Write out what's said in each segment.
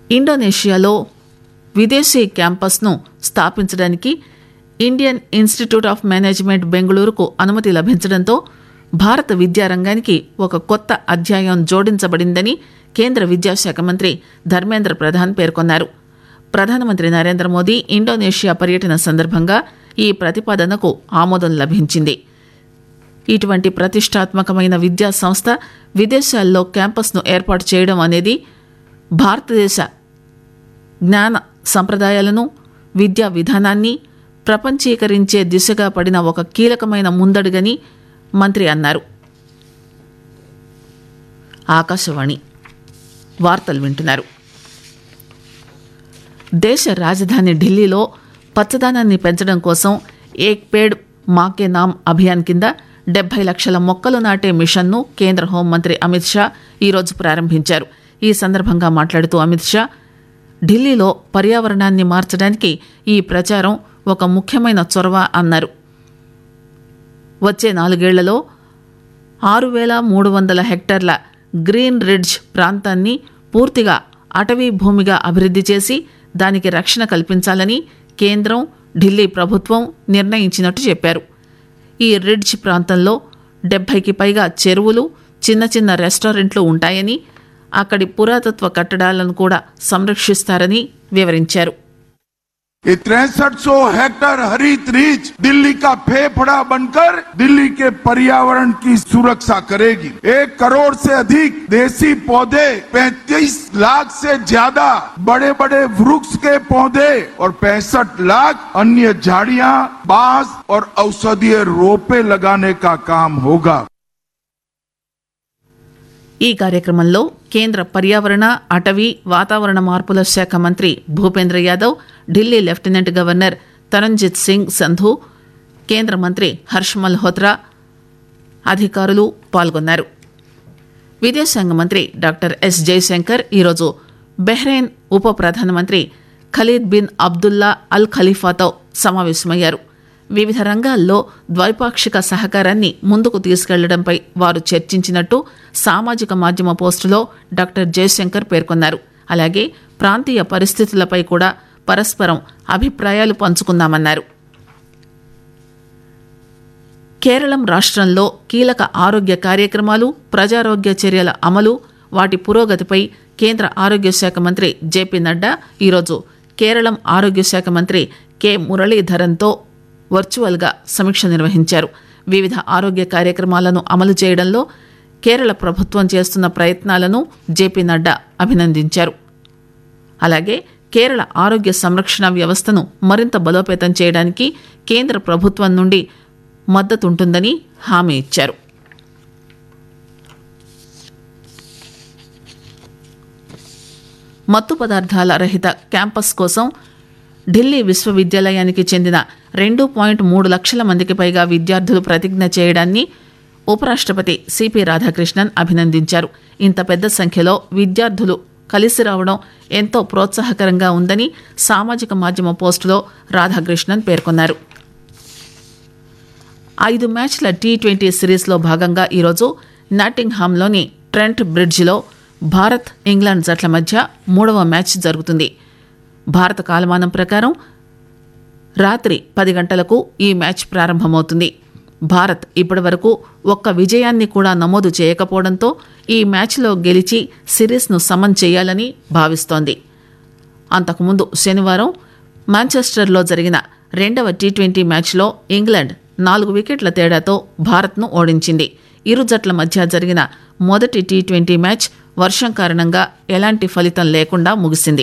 ఇండోనేషియాలో విదేశీ క్యాంపస్ను స్థాపించడానికి ఇండియన్ ఇన్స్టిట్యూట్ ఆఫ్ మేనేజ్మెంట్ బెంగళూరుకు అనుమతి లభించడంతో భారత విద్యారంగానికి ఒక కొత్త అధ్యాయం జోడించబడిందని కేంద్ర విద్యాశాఖ మంత్రి ధర్మేంద్ర ప్రధాన్ పేర్కొన్నారు ప్రధానమంత్రి నరేంద్ర మోదీ ఇండోనేషియా పర్యటన సందర్భంగా ఈ ప్రతిపాదనకు ఆమోదం లభించింది ఇటువంటి ప్రతిష్టాత్మకమైన విద్యా సంస్థ విదేశాల్లో క్యాంపస్ను ఏర్పాటు చేయడం అనేది భారతదేశ జ్ఞాన సంప్రదాయాలను విద్యా విధానాన్ని ప్రపంచీకరించే దిశగా పడిన ఒక కీలకమైన ముందడుగని మంత్రి అన్నారు ఆకాశవాణి వార్తలు వింటున్నారు దేశ రాజధాని ఢిల్లీలో పచ్చదనాన్ని పెంచడం కోసం ఏక్ పేడ్ మాకే నామ్ అభియాన్ కింద డెబ్బై లక్షల మొక్కలు నాటే మిషన్ను కేంద్ర హోంమంత్రి అమిత్ షా ఈరోజు ప్రారంభించారు ఈ సందర్భంగా మాట్లాడుతూ అమిత్ షా ఢిల్లీలో పర్యావరణాన్ని మార్చడానికి ఈ ప్రచారం ఒక ముఖ్యమైన చొరవ అన్నారు వచ్చే నాలుగేళ్లలో ఆరు వేల మూడు వందల హెక్టార్ల గ్రీన్ రిడ్జ్ ప్రాంతాన్ని పూర్తిగా అటవీ భూమిగా అభివృద్ధి చేసి దానికి రక్షణ కల్పించాలని కేంద్రం ఢిల్లీ ప్రభుత్వం నిర్ణయించినట్టు చెప్పారు ఈ రిడ్జ్ ప్రాంతంలో డెబ్బైకి పైగా చెరువులు చిన్న చిన్న రెస్టారెంట్లు ఉంటాయని అక్కడి పురాతత్వ కట్టడాలను కూడా సంరక్షిస్తారని వివరించారు ये तिरसठ सौ हेक्टर हरित रीच दिल्ली का फेफड़ा बनकर दिल्ली के पर्यावरण की सुरक्षा करेगी एक करोड़ से अधिक देसी पौधे 35 लाख से ज्यादा बड़े बड़े वृक्ष के पौधे और पैंसठ लाख अन्य झाड़ियां बांस और औषधीय रोपे लगाने का काम होगा ఈ కార్యక్రమంలో కేంద్ర పర్యావరణ అటవీ వాతావరణ మార్పుల శాఖ మంత్రి భూపేంద్ర యాదవ్ ఢిల్లీ లెఫ్టినెంట్ గవర్నర్ తరంజిత్ సింగ్ సంధు కేంద్ర మంత్రి హర్ష్ మల్హోత్రా అధికారులు పాల్గొన్నారు విదేశాంగ మంత్రి డాక్టర్ ఎస్ జయశంకర్ ఈరోజు బెహ్రెయిన్ ఉప ప్రధానమంత్రి ఖలీద్ బిన్ అబ్దుల్లా అల్ ఖలీఫాతో సమావేశమయ్యారు వివిధ రంగాల్లో ద్వైపాక్షిక సహకారాన్ని ముందుకు తీసుకెళ్లడంపై వారు చర్చించినట్టు సామాజిక మాధ్యమ పోస్టులో డాక్టర్ జయశంకర్ పేర్కొన్నారు అలాగే ప్రాంతీయ పరిస్థితులపై కూడా పరస్పరం అభిప్రాయాలు పంచుకున్నామన్నారు కేరళం రాష్ట్రంలో కీలక ఆరోగ్య కార్యక్రమాలు ప్రజారోగ్య చర్యల అమలు వాటి పురోగతిపై కేంద్ర ఆరోగ్య శాఖ మంత్రి జేపీ నడ్డా ఈరోజు కేరళం ఆరోగ్య శాఖ మంత్రి కె మురళీధరన్తో వర్చువల్గా సమీక్ష నిర్వహించారు వివిధ ఆరోగ్య కార్యక్రమాలను అమలు చేయడంలో కేరళ ప్రభుత్వం చేస్తున్న ప్రయత్నాలను జేపీ నడ్డా అభినందించారు అలాగే కేరళ ఆరోగ్య సంరక్షణ వ్యవస్థను మరింత బలోపేతం చేయడానికి కేంద్ర ప్రభుత్వం నుండి మద్దతుంటుందని హామీ ఇచ్చారు మత్తు పదార్థాల రహిత క్యాంపస్ కోసం ఢిల్లీ విశ్వవిద్యాలయానికి చెందిన రెండు పాయింట్ మూడు లక్షల మందికి పైగా విద్యార్థులు ప్రతిజ్ఞ చేయడాన్ని ఉపరాష్ట్రపతి సిపి రాధాకృష్ణన్ అభినందించారు ఇంత పెద్ద సంఖ్యలో విద్యార్థులు కలిసి రావడం ఎంతో ప్రోత్సాహకరంగా ఉందని సామాజిక మాధ్యమ పోస్టులో రాధాకృష్ణన్ పేర్కొన్నారు ఐదు మ్యాచ్ల టీ ట్వంటీ సిరీస్లో భాగంగా ఈరోజు నాటింగ్హామ్లోని ట్రెంట్ బ్రిడ్జిలో భారత్ ఇంగ్లాండ్ జట్ల మధ్య మూడవ మ్యాచ్ జరుగుతుంది భారత కాలమానం ప్రకారం రాత్రి పది గంటలకు ఈ మ్యాచ్ ప్రారంభమవుతుంది భారత్ ఇప్పటివరకు ఒక్క విజయాన్ని కూడా నమోదు చేయకపోవడంతో ఈ మ్యాచ్లో గెలిచి సిరీస్ను సమన్ చేయాలని భావిస్తోంది అంతకుముందు శనివారం మాంచెస్టర్లో జరిగిన రెండవ టీ ట్వంటీ మ్యాచ్లో ఇంగ్లాండ్ నాలుగు వికెట్ల తేడాతో భారత్ను ఓడించింది ఇరు జట్ల మధ్య జరిగిన మొదటి టీ ట్వంటీ మ్యాచ్ వర్షం కారణంగా ఎలాంటి ఫలితం లేకుండా ముగిసింది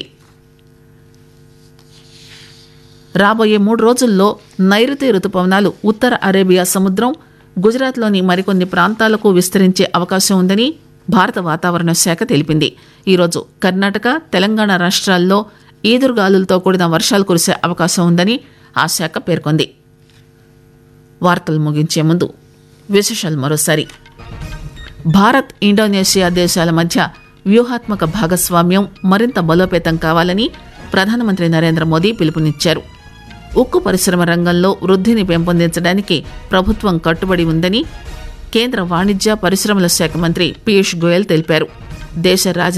రాబోయే మూడు రోజుల్లో నైరుతి రుతుపవనాలు ఉత్తర అరేబియా సముద్రం గుజరాత్లోని మరికొన్ని ప్రాంతాలకు విస్తరించే అవకాశం ఉందని భారత వాతావరణ శాఖ తెలిపింది ఈరోజు కర్ణాటక తెలంగాణ రాష్ట్రాల్లో ఈదురుగాలులతో కూడిన వర్షాలు కురిసే అవకాశం ఉందని ఆ శాఖ పేర్కొంది వార్తలు ముగించే ముందు విశేషాలు మరోసారి భారత్ ఇండోనేషియా దేశాల మధ్య వ్యూహాత్మక భాగస్వామ్యం మరింత బలోపేతం కావాలని ప్రధానమంత్రి నరేంద్ర మోదీ పిలుపునిచ్చారు ఉక్కు పరిశ్రమ రంగంలో వృద్ధిని పెంపొందించడానికి ప్రభుత్వం కట్టుబడి ఉందని కేంద్ర వాణిజ్య పరిశ్రమల శాఖ మంత్రి పీయూష్ గోయల్ తెలిపారు దేశ రాజధాని